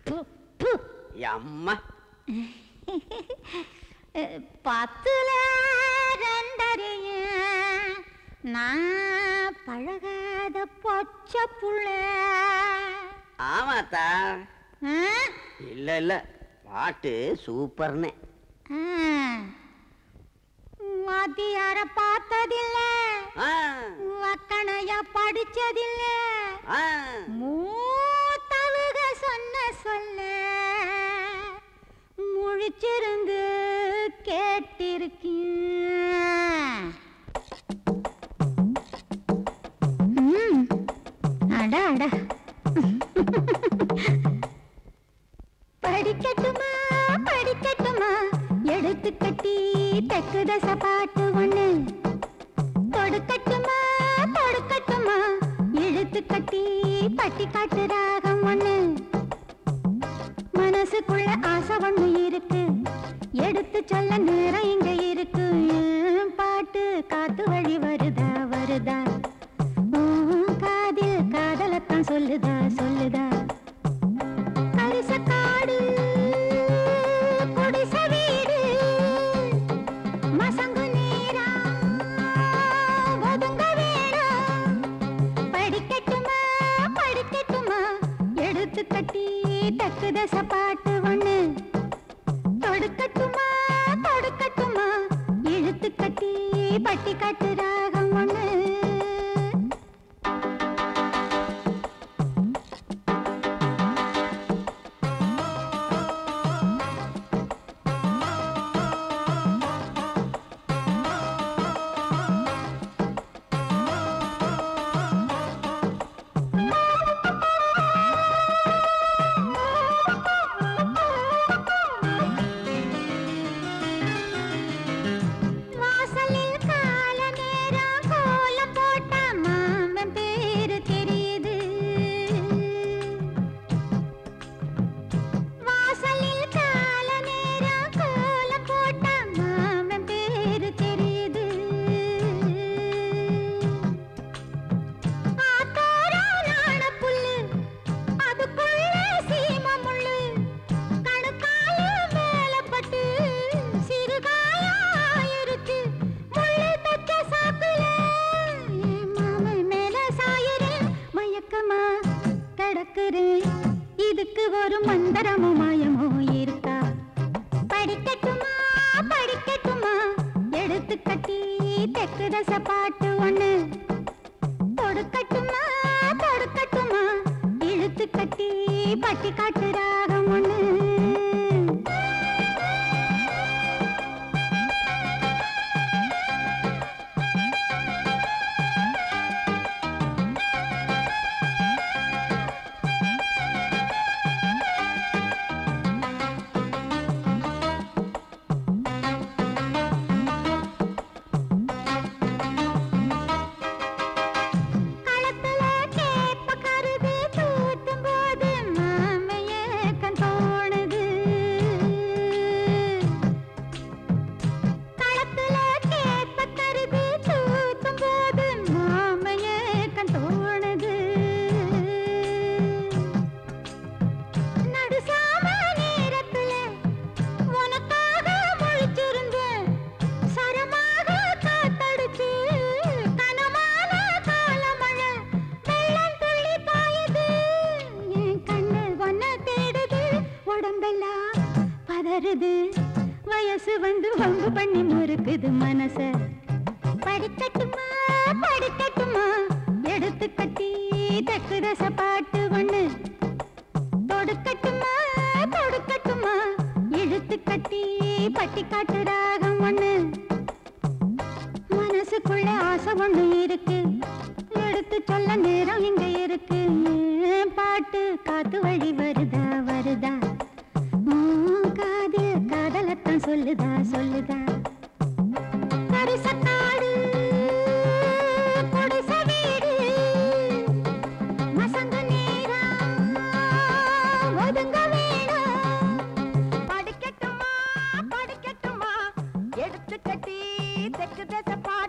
ப்பு, ப்பு. அம்மா பத்துல ரெண்டறிய நான் பழகாத பொச்ச புள்ள ஆமாத்தா ஆ? இல்ல இல்ல பாட்டு சூப்பர்னே ஆ. வாத்தியார பார்த்ததில்ல ஆ, வக்கணைய படிச்சதில்ல ஆ. மூத்தவுக சொன்ன சொல்ல முழிச்சிருந்து கேட்டிருக்கேன் ம், அட அட படிக்கட்டுமா படிக்கட்டுமா எடுத்து கட்டி தெக்கு தச பாட்டு ஒண்ணு தொடுக்கட்டுமா தொடுக்கட்டுமா இழுத்து கட்டி பட்டி காட்டு ராகம் ஒண்ணு மனசுக்குள்ள ஆசை ஒண்ணு இருக்கு எடுத்து சொல்ல நேரம் இங்க இருக்கு என் பாட்டு காத்து வழி வருதா வருதா உன் காதில் காதலத்தான் சொல்லுதா சொல்லுதா அரிசக்காடு குடிசை வீடு மசங்கு நீரா ஒதுங்க வேணாம் படிக்கட்டுமா படிக்கட்டுமா எடுத்து கட்டி தக்கு தச பாட்டு ஒண்ணு தொடுக்கட்டுமா தொடுக்கட்டுமா இழுத்து கட்டி பட்டி காட்டு ராகம் ஒண்ணு வாசலில் கால நேரம் கோலம் போட்ட மாமன் பேரு தெரியுது வாசலில் கால நேரம் கோலம் போட்ட மாமன் பேரு தெரியுது ஆத்தோரா நாணப்புல்லு அதுக்குள்ள சீம முள்ளு கணுக்கால மேல பட்டு சிறுகாயாயிருச்சு முள்ளு தச்ச சாக்குல என் மாமன் மேல சாயுறேன் மயக்கமா கிடக்குறேன் இதுக்கு ஒரு மந்திரமோ மாயமோ இருக்கா படிக்கட்டுமா படிக்கட்டுமா எடுத்து கட்டி தெக்கு தச பாட்டு ஒண்ணு தொடுக்கட்டுமா தொடுக்கட்டுமா இழுத்து கட்டி பட்டி காட்டு ராகம் ஒண்ணு களத்துல கேப்ப கருது தூத்தும் போது மாமைய கண் தோணுது களத்துல கேப்ப கருது தூத்தும் போது மாமைய கண் தோணுது நடுசாம நேரத்துல உனக்காக முழிச்சிருந்தேன் சரமாக காத்தடிச்சு கனமான காலமழை வெள்ளம் துள்ளி பாயுது என் கண்ணு ஒன்ன தேடுது உடம்பெல்லாம் பதறுது வயசு வந்து வம்பு பண்ணி முறுக்குது மனச படிக்கட்டுமா படிக்கட்டுமா எடுத்து கட்டி தக்கு தச பாட்டு ஒண்ணு தொடுக்கட்டுமா தொடுக்கட்டுமா இழுத்து கட்டி பட்டி காட்டு ராகம் ஒண்ணு மனசுக்குள்ள ஆசை ஒண்ணு இருக்கு எடுத்து சொல்ல நேரம் இங்க இருக்கு என் பாட்டு காத்து வழி வருதா வருதா உன் காது காதலத்தான் சொல்லுதா சொல்லுதா கரிசக்காடு குடிசை வீடு மசங்க நேரம் ஒதுங்க வேணாம் படிக்கட்டுமா படிக்கட்டுமா எடுத்து கட்டி தெற்கு தேச பா